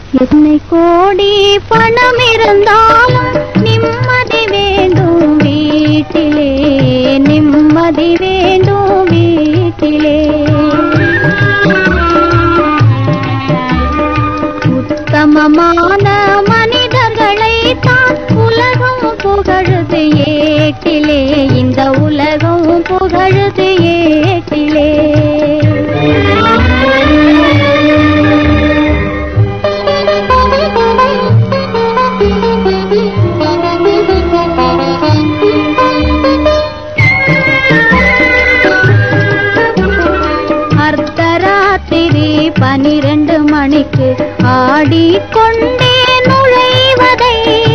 எத்தனை கோடி பணம் இருந்தாலும் நிம்மதி வேண்டும் வீட்டிலே நிம்மதி வேண்டும் வீட்டிலே உத்தமமான மனிதர்களை தான் உலகம் புகழுது ஏட்டிலே இந்த உலகம் புகழுது ஏட்டிலே அர்த்தராத்திரி பனிரெண்டு மணிக்கு ஆடிக்கொண்டே நுழைவதை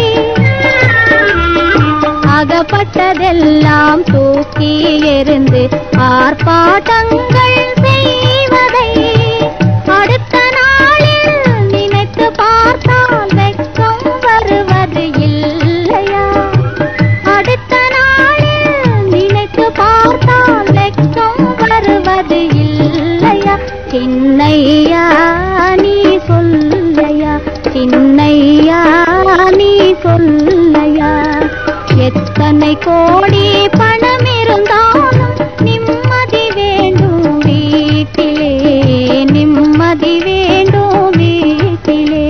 அகப்பட்டதெல்லாம் தூக்கி எறிந்து ஆர்ப்பாட்டங்கள் செய்வதை அடுத்த நாளில் நினைத்து பார்த்தால் வெட்கம் வருவது இல்லையா அடுத்த நாளில் நினைத்து பார்த்தால் வெட்கம் வருவது இல்லையா சின்னையா நீ சொல்லையா சின்னையா நீ சொல்லையா எத்தனை கோடி பணம் இருந்தாலும் நிம்மதி வேண்டும் வீட்டிலே நிம்மதி வேண்டும் வீட்டிலே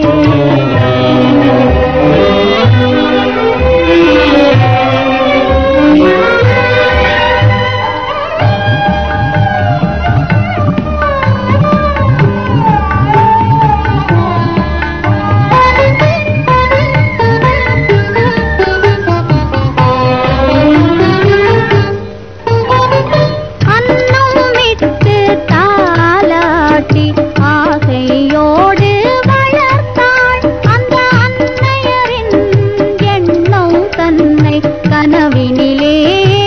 அன்னமிட்டு தாலாட்டி ஆசையோடு வளர்த்தாள் அந்த அன்னையரின் எண்ணம் தன்னை கனவினிலே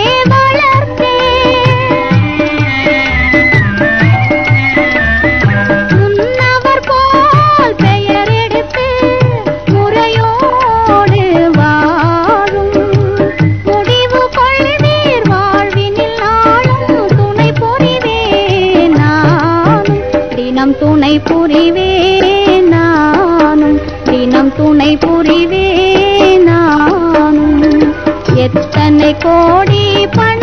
வளர்த்தேன் முன்னவர் போல் பெயர் எடுத்து முறையோடு வாழும் முடிவு கொள்வீர் வாழ்வினில் நாளும் துணை புரிவேன் நானும் தினம் துணை புரிவேன் நானும் தினம் துணை புரிவேன் நானும் எத்தனை கோடி பணம்